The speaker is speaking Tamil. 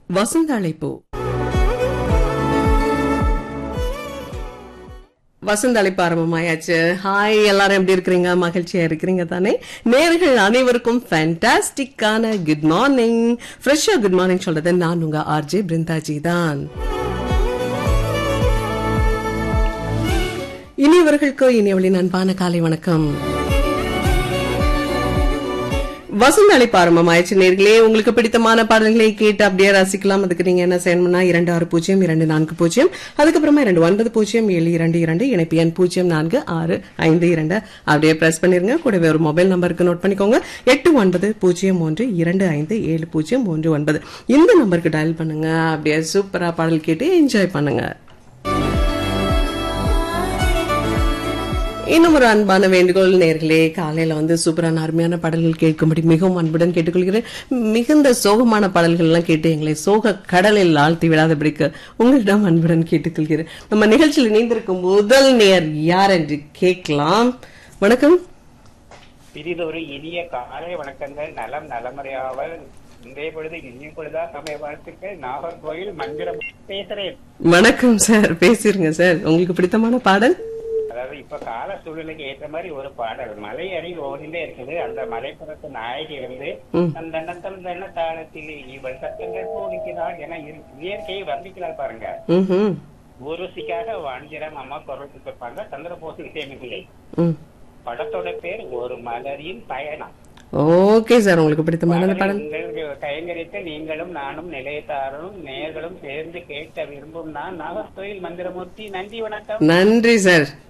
வசந்த அழைப்பு வசந்த அழைப்பு ஆரம்பமாயாச்சு ஹாய் எல்லாரும் எப்படி இருக்கிறீங்க மகிழ்ச்சியா இருக்கிறீங்க தானே நேர்கள் அனைவருக்கும் ஃபேண்டாஸ்டிக்கான குட் மார்னிங் ஃப்ரெஷ்ஷா குட் மார்னிங் சொல்றது நான் உங்க ஆர்ஜே பிருந்தாஜி தான் இனியவர்களுக்கு இனியவளின் அன்பான காலை வணக்கம் வசந்த அழைப்பு ஆரம்பமாயிடுச்சு நேர்களே உங்களுக்கு பிடித்தமான பாடல்களை கேட்டு அப்படியே ரசிக்கலாம் அதுக்கு நீங்க என்ன செய்யணும்னா இரண்டு ஆறு பூஜ்ஜியம் இரண்டு நான்கு பூஜ்ஜியம் அதுக்கப்புறமா இரண்டு ஒன்பது பூஜ்ஜியம் ஏழு இரண்டு இரண்டு இணைப்பு எண் பூஜ்ஜியம் நான்கு ஆறு ஐந்து இரண்டு அப்படியே பிரஸ் பண்ணிருங்க கூடவே ஒரு மொபைல் நம்பருக்கு நோட் பண்ணிக்கோங்க எட்டு ஒன்பது பூஜ்ஜியம் ஒன்று இரண்டு ஐந்து ஏழு பூஜ்ஜியம் ஒன்று ஒன்பது இந்த நம்பருக்கு டயல் பண்ணுங்க அப்படியே சூப்பரா பாடல் கேட்டு என்ஜாய் பண்ணுங்க இன்னும் ஒரு அன்பான வேண்டுகோள் நேர்களே காலையில வந்து சூப்பரான அருமையான பாடல்கள் கேட்கும்படி மிகவும் அன்புடன் கேட்டுக்கொள்கிறேன் மிகுந்த சோகமான பாடல்கள் எல்லாம் கேட்டு எங்களை சோக கடலில் ஆழ்த்தி விடாதபடிக்கு உங்களிடம் அன்புடன் கேட்டுக்கொள்கிறேன் நம்ம நிகழ்ச்சியில் இணைந்திருக்கும் முதல் நேர் யார் என்று கேட்கலாம் வணக்கம் பிரிதொரு இனிய காலை வணக்கங்கள் நலம் நலமுறையாவல் இன்றைய பொழுது இனிய பொழுதா சமய வாழ்த்துக்கள் நாகர்கோயில் மந்திரம் பேசுறேன் வணக்கம் சார் பேசிருங்க சார் உங்களுக்கு பிடித்தமான பாடல் அதாவது இப்ப கால சூழ்நிலைக்கு ஏற்ற மாதிரி ஒரு பாடல் மலை அடி ஓடிண்டே இருக்குது அந்த மலைப்புறத்து நாயகி வந்து ம். அந்த எண்ணத்தம் தன்ன தாளத்தில் இவள் சத்தங்கள் போடிக்கிறாள் என இரு- இயற்கையை வர்ணிக்கிறாள் பாருங்க ம்ஹும். ஊர்வசிக்காக வாணிஜரம் அம்மா குரல் கொடுத்திருப்பாங்க சந்திரபோஸ் இசையமைப்பில்லை ம் படத்தோட பேர் ஒரு மலரின் பயணம் ஓகே சார் உங்களுக்கு பிடித்தமான அந்த பாடல் உங்களுக்கு கைங்கரித்து நீங்களும் நானும் நிலையத்தாரும் நேர்களும் சேர்ந்து கேட்க விரும்பும் நான் நாகர்கோயில் மந்திரமூர்த்தி நன்றி வணக்கம் நன்றி சார்